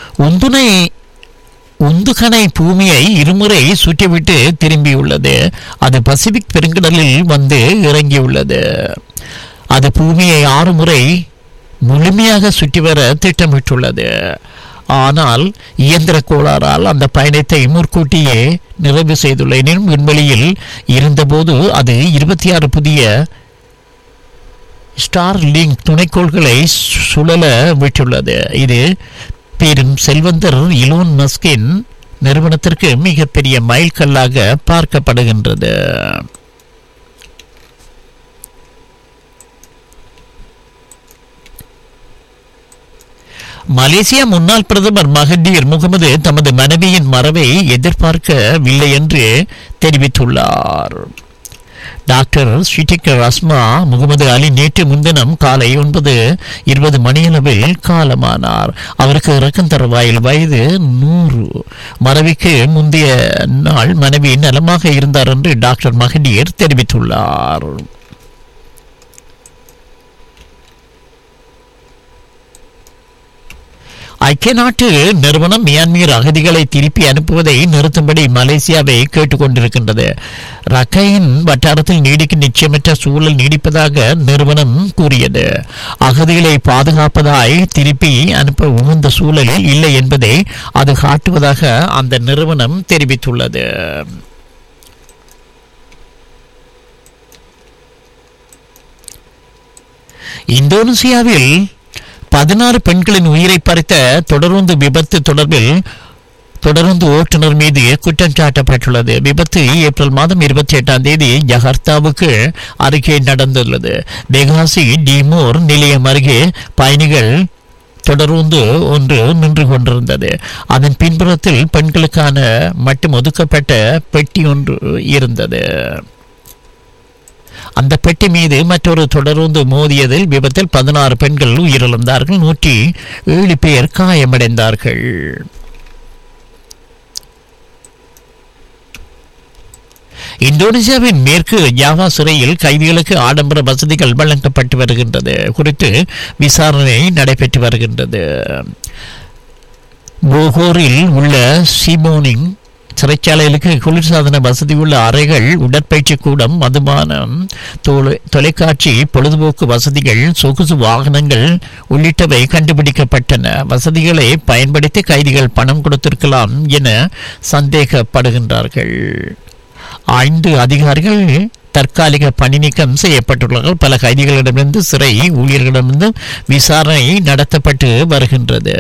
உந்துணை உந்துகணை பூமியை இருமுறை சுற்றிவிட்டு திரும்பியுள்ளது அது பசிபிக் பெருங்கடலில் வந்து இறங்கியுள்ளது அது பூமியை ஆறு முறை முழுமையாக சுற்றி வர திட்டமிட்டுள்ளது ஆனால் இயந்திர கோளாறால் அந்த பயணத்தை முற்கூட்டியே நிறைவு செய்துள்ள எனினும் விண்வெளியில் இருந்தபோது அது இருபத்தி ஆறு புதிய ஸ்டார் லிங்க் துணைக்கோள்களை சு- சுழல விட்டுள்ளது இது பெரும் செல்வந்தர் இலோன் மஸ்கின் நிறுவனத்திற்கு மிகப்பெரிய மைல்கல்லாக பார்க்கப்படுகின்றது மலேசியா முன்னாள் பிரதமர் மகதீர் முகமது தமது மனைவியின் மறைவை எதிர்பார்க்கவில்லை என்று தெரிவித்துள்ளார் டாக்டர் ஸ்ரீடிகர் அஸ்மா முகமது அலி நேற்று முன்தினம் காலை ஒன்பது இருபது மணியளவில் காலமானார் அவருக்கு இறக்கம் தருவாயில் வயது நூறு மறைவுக்கு முந்தைய நாள் மனைவி நலமாக இருந்தார் என்று டாக்டர் மகதீர் தெரிவித்துள்ளார் ஐக்கிய நாட்டு நிறுவனம் மியான்மர் அகதிகளை திருப்பி அனுப்புவதை நிறுத்தும்படி மலேசியாவை கேட்டுக்கொண்டிருக்கின்றது ரக்கையின் வட்டாரத்தில் நீடிக்கும் நிச்சயமற்ற சூழல் நீடிப்பதாக நிறுவனம் கூறியது அகதிகளை பாதுகாப்பதாய் திருப்பி அனுப்ப உகந்த சூழலில் இல்லை என்பதை அது காட்டுவதாக அந்த நிறுவனம் தெரிவித்துள்ளது இந்தோனேசியாவில் பதினாறு பெண்களின் உயிரை பறித்த தொடருந்து விபத்து தொடர்பில் தொடர்ந்து ஓட்டுநர் மீது குற்றம் சாட்டப்பட்டுள்ளது விபத்து ஏப்ரல் மாதம் இருபத்தி எட்டாம் தேதி ஜகர்த்தாவுக்கு அருகே நடந்துள்ளது பெகாசி டிமோர் நிலையம் அருகே பயணிகள் தொடர்ந்து ஒன்று நின்று கொண்டிருந்தது அதன் பின்புறத்தில் பெண்களுக்கான மட்டும் ஒதுக்கப்பட்ட பெட்டி ஒன்று இருந்தது அந்த பெட்டி மீது மற்றொரு தொடர்ந்து மோதியதில் விபத்தில் பதினாறு பெண்கள் உயிரிழந்தார்கள் நூற்றி ஏழு பேர் காயமடைந்தார்கள் இந்தோனேசியாவின் மேற்கு ஜாவா சிறையில் கைதிகளுக்கு ஆடம்பர வசதிகள் வழங்கப்பட்டு வருகின்றது குறித்து விசாரணை நடைபெற்று வருகின்றது போகோரில் உள்ள சிமோனிங் சிறைச்சாலைகளுக்கு குளிர்சாதன வசதி உள்ள அறைகள் உடற்பயிற்சி கூடம் மதுபானம் தொலை- தொலைக்காட்சி பொழுதுபோக்கு வசதிகள் சொகுசு வாகனங்கள் உள்ளிட்டவை கண்டுபிடிக்கப்பட்டன வசதிகளை பயன்படுத்தி கைதிகள் பணம் கொடுத்திருக்கலாம் என சந்தேகப்படுகின்றார்கள் ஐந்து அதிகாரிகள் தற்காலிக பணி நீக்கம் செய்யப்பட்டுள்ளார்கள் பல கைதிகளிடமிருந்து சிறை ஊழியர்களிடமிருந்து விசாரணை நடத்தப்பட்டு வருகின்றது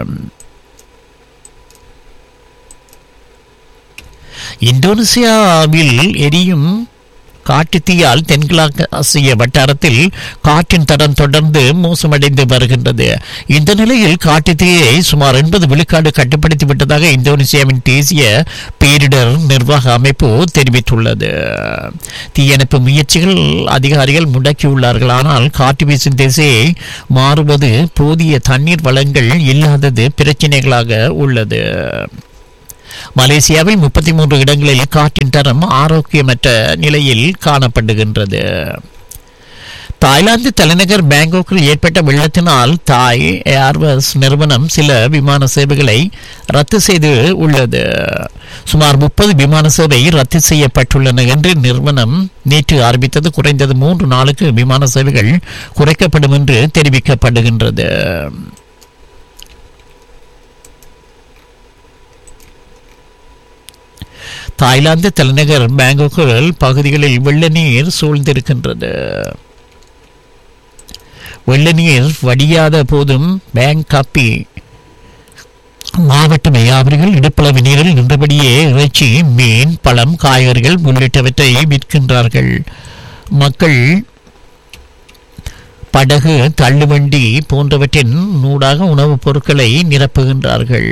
இந்தோனேசியாவில் எரியும் காட்டுத்தீயால் தென்கிழக்காசிய வட்டாரத்தில் காற்றின் தரம் தொடர்ந்து மோசமடைந்து வருகின்றது இந்த நிலையில் காட்டுத்தீயை சுமார் எண்பது விழுக்காடு கட்டுப்படுத்தி விட்டதாக இந்தோனேசியாவின் தேசிய பேரிடர் நிர்வாக அமைப்பு தெரிவித்துள்ளது தீயணைப்பு முயற்சிகள் அதிகாரிகள் முடக்கியுள்ளார்கள் ஆனால் காற்று வீசும் திசையை மாறுவது போதிய தண்ணீர் வளங்கள் இல்லாதது பிரச்சினைகளாக உள்ளது மலேசியாவில் முப்பத்தி மூன்று இடங்களில் காற்றின் தரம் ஆரோக்கியமற்ற நிலையில் காணப்படுகின்றது தாய்லாந்து தலைநகர் பேங்காக்கில் ஏற்பட்ட வெள்ளத்தினால் தாய் ஏர்வஸ் நிறுவனம் சில விமான சேவைகளை ரத்து செய்து உள்ளது சுமார் முப்பது விமான சேவை ரத்து செய்யப்பட்டுள்ளன என்று நிறுவனம் நேற்று அறிவித்தது குறைந்தது மூன்று நாளுக்கு விமான சேவைகள் குறைக்கப்படும் என்று தெரிவிக்கப்படுகின்றது தாய்லாந்து தலைநகர் பேங்காக்கில் பகுதிகளில் வெள்ள நீர் சூழ்ந்திருக்கின்றது வெள்ள நீர் வடியாத போதும் பேங்க் காப்பி மாவட்ட வியாபாரிகள் இடுப்பளவு நீரில் நின்றபடியே இறைச்சி மீன் பழம் காய்கறிகள் உள்ளிட்டவற்றை விற்கின்றார்கள் மக்கள் படகு தள்ளுவண்டி போன்றவற்றின் நூடாக உணவுப் பொருட்களை நிரப்புகின்றார்கள்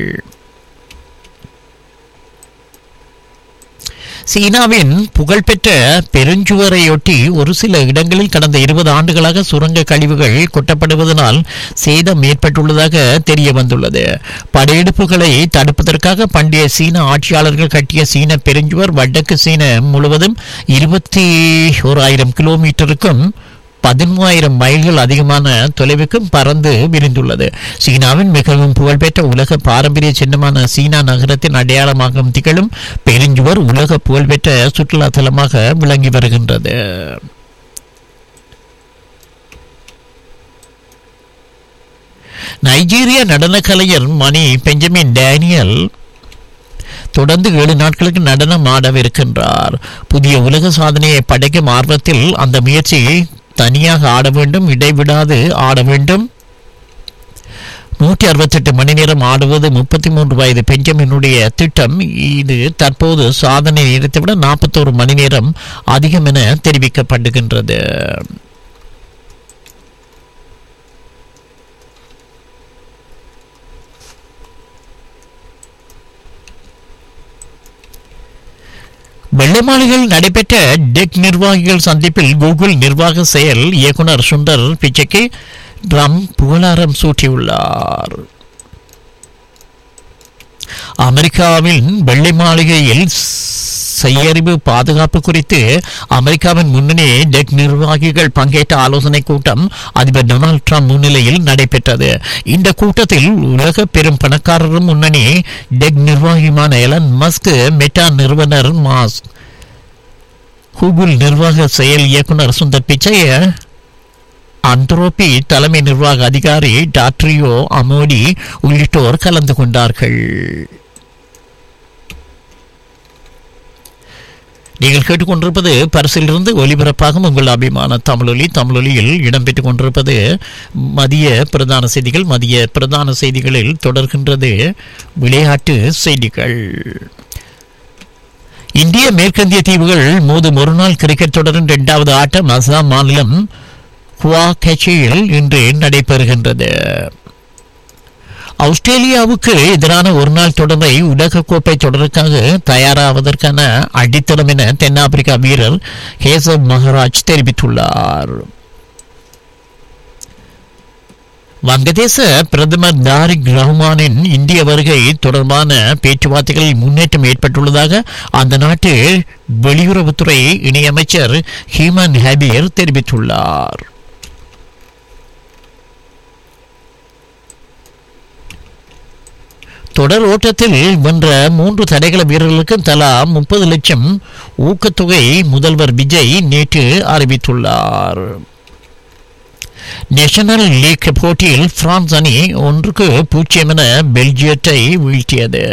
சீனாவின் புகழ்பெற்ற பெருஞ்சுவரையொட்டி ஒரு சில இடங்களில் கடந்த இருபது ஆண்டுகளாக சுரங்க கழிவுகள் கொட்டப்படுவதனால் சேதம் ஏற்பட்டுள்ளதாக தெரிய வந்துள்ளது படையெடுப்புகளை தடுப்பதற்காக பண்டைய சீன ஆட்சியாளர்கள் கட்டிய சீன பெருஞ்சுவர் வடக்கு சீன முழுவதும் இருபத்தி ஓராயிரம் கிலோமீட்டருக்கும் பதிமூவாயிரம் மைல்கள் அதிகமான தொலைவுக்கும் பறந்து விரிந்துள்ளது சீனாவின் மிகவும் புகழ்பெற்ற உலக பாரம்பரிய சின்னமான சீனா நகரத்தின் அடையாளமாக திகழும் பெருஞ்சுவர் உலக புகழ்பெற்ற சுற்றுலா தலமாக விளங்கி வருகின்றது நைஜீரிய நடன கலைஞர் மணி பெஞ்சமின் டேனியல் தொடர்ந்து ஏழு நாட்களுக்கு நடனம் ஆடவிருக்கின்றார் புதிய உலக சாதனையை படைக்கும் ஆர்வத்தில் அந்த முயற்சியை தனியாக ஆட வேண்டும் இடைவிடாது ஆட வேண்டும் நூற்றி அறுபத்தெட்டு மணி நேரம் ஆடுவது முப்பத்தி மூன்று வயது பெஞ்சமினுடைய திட்டம் இது தற்போது சாதனை நேரத்தை விட நாற்பத்தோரு மணி நேரம் அதிகம் என தெரிவிக்கப்படுகின்றது வெள்ளை மாளிகையில் நடைபெற்ற டெக் நிர்வாகிகள் சந்திப்பில் கூகுள் நிர்வாக செயல் இயக்குனர் சுந்தர் பிச்சைக்கு ட்ரம் புகழாரம் சூட்டியுள்ளார் அமெரிக்காவின் வெள்ளை மாளிகையில் செய்யறிவு பாதுகாப்பு குறித்து அமெரிக்காவின் முன்னணி டெக் நிர்வாகிகள் பங்கேற்ற ஆலோசனை கூட்டம் அதிபர் டொனால்ட் ட்ரம்ப் முன்னிலையில் நடைபெற்றது இந்த கூட்டத்தில் உலக பெரும் பணக்காரரும் முன்னணி டெக் நிர்வாகியுமான எலன் மஸ்க் மெட்டா நிறுவனர் மாஸ் கூகுள் நிர்வாக செயல் இயக்குனர் சுந்தர் பிச்சைய அந்த்ரோபி தலைமை நிர்வாக அதிகாரி டாட்ரியோ அமோடி உள்ளிட்டோர் கலந்து கொண்டார்கள் நீங்கள் கேட்டுக்கொண்டிருப்பது பரிசிலிருந்து ஒலிபரப்பாகும் உங்கள் அபிமான தமிழொலி தமிழொலியில் இடம்பெற்றுக் கொண்டிருப்பது மதிய பிரதான செய்திகள் மதிய பிரதான செய்திகளில் தொடர்கின்றது விளையாட்டு செய்திகள் இந்திய மேற்கந்திய தீவுகள் மோதும் ஒருநாள் கிரிக்கெட் தொடரின் இரண்டாவது ஆட்டம் அசாம் மாநிலம் குவாகச்சியில் இன்று நடைபெறுகின்றது ஆஸ்திரேலியாவுக்கு எதிரான ஒருநாள் தொடரை உலகக்கோப்பை தொடருக்காக தயாராவதற்கான அடித்தளம் என தென்னாப்பிரிக்கா வீரர் ஹேசப் மகராஜ் தெரிவித்துள்ளார் வங்கதேச பிரதமர் தாரிக் ரஹ்மானின் இந்திய வருகை தொடர்பான பேச்சுவார்த்தைகளில் முன்னேற்றம் ஏற்பட்டுள்ளதாக அந்த நாட்டு வெளியுறவுத்துறை இணையமைச்சர் ஹீமன் ஹபீர் தெரிவித்துள்ளார் தொடர் ஓட்டத்தில் வென்ற மூன்று தடகள வீரர்களுக்கும் தலா முப்பது லட்சம் ஊக்கத்தொகை முதல்வர் விஜய் நேற்று அறிவித்துள்ளார் நேஷனல் லீக் போட்டியில் பிரான்ஸ் அணி ஒன்றுக்கு பூஜ்ஜியம் என பெல்ஜியத்தை வீழ்த்தியது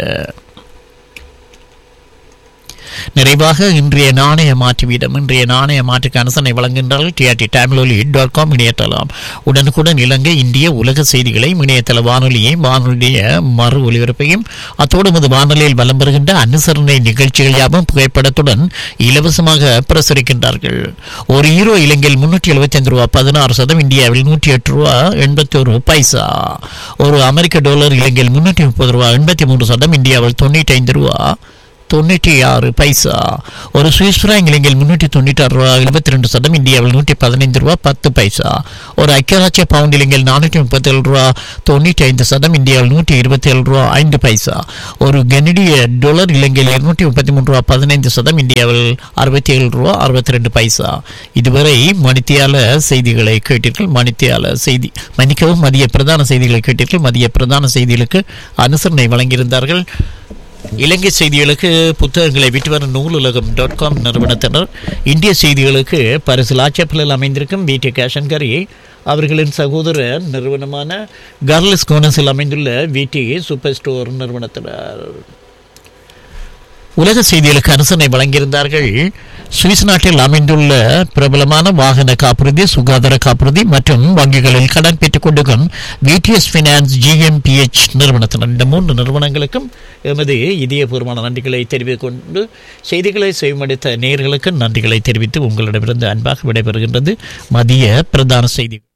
நிறைவாக இன்றைய நாணய மாற்று வீதம் இன்றைய நாணய மாற்றுக்கு அனுசனை வழங்குகின்றார்கள் டிஆர்டி டைம்லொலி டாட் காம் இணையதளம் உடனுக்குடன் இலங்கை இந்திய உலக செய்திகளை இணையதள வானொலியையும் வானொலிய மறு ஒலிபரப்பையும் அத்தோடு நமது வானொலியில் வலம் வருகின்ற அனுசரணை நிகழ்ச்சிகள் யாவும் புகைப்படத்துடன் இலவசமாக பிரசுரிக்கின்றார்கள் ஒரு ஹீரோ இலங்கையில் முன்னூற்றி எழுபத்தைந்து ரூபா பதினாறு சதம் இந்தியாவில் நூற்றி எட்டு ரூபா எண்பத்தி ஒரு பைசா ஒரு அமெரிக்க டாலர் இலங்கையில் முன்னூற்றி முப்பது ரூபா எண்பத்தி மூன்று சதம் இந்தியாவில் தொண்ணூற்றி ஐந்து ரூபா தொண்ணூற்றி ஆறு பைசா ஒரு சுவிஸ் ஃப்ராங்க் இலங்கையில் முன்னூற்றி தொண்ணூற்றி ஆறு ரூபா எழுபத்தி ரெண்டு சதம் இந்தியாவில் நூற்றி பதினைந்து ரூபா பத்து பைசா ஒரு ஐக்கியராட்சிய பவுண்ட் இலங்கையில் நானூற்றி முப்பத்தி ஏழு ரூபா தொண்ணூற்றி ஐந்து சதம் இந்தியாவில் நூற்றி இருபத்தி ஏழு ரூபா ஐந்து பைசா ஒரு கனடிய டாலர் இலங்கையில் இருநூற்றி முப்பத்தி மூன்று ரூபா பதினைந்து சதம் இந்தியாவில் அறுபத்தி ஏழு ரூபா அறுபத்தி ரெண்டு பைசா இதுவரை மணித்தியால செய்திகளை கேட்டீர்கள் மணித்தியால செய்தி மன்னிக்கவும் மதிய பிரதான செய்திகளை கேட்டீர்கள் மதிய பிரதான செய்திகளுக்கு அனுசரணை வழங்கியிருந்தார்கள் இலங்கை செய்திகளுக்கு புத்தகங்களை விட்டு வரும் நூலுலகம் டாட் காம் நிறுவனத்தினர் இந்திய செய்திகளுக்கு பரிசு லாச்சப்பலில் அமைந்திருக்கும் வீட்டு கேஷன்கரி அவர்களின் சகோதர நிறுவனமான கார்லஸ் கோனஸில் அமைந்துள்ள வீட்டி சூப்பர் ஸ்டோர் நிறுவனத்தினர் உலக செய்திகளுக்கு அனுசரணை வழங்கியிருந்தார்கள் சுவிஸ் நாட்டில் அமைந்துள்ள பிரபலமான வாகன காப்புறுதி சுகாதார காப்புறுதி மற்றும் வங்கிகளில் கடன் பெற்றுக் கொண்டிருக்கும் விடிஎஸ் பினான்ஸ் ஜிஎம்பிஎச் நிறுவனத்தினர் இந்த மூன்று நிறுவனங்களுக்கும் எமது இதயபூர்வமான நன்றிகளை தெரிவித்துக் கொண்டு செய்திகளை செய்வமடைத்த நேயர்களுக்கு நன்றிகளை தெரிவித்து உங்களிடமிருந்து அன்பாக விடைபெறுகின்றது மதிய பிரதான செய்தி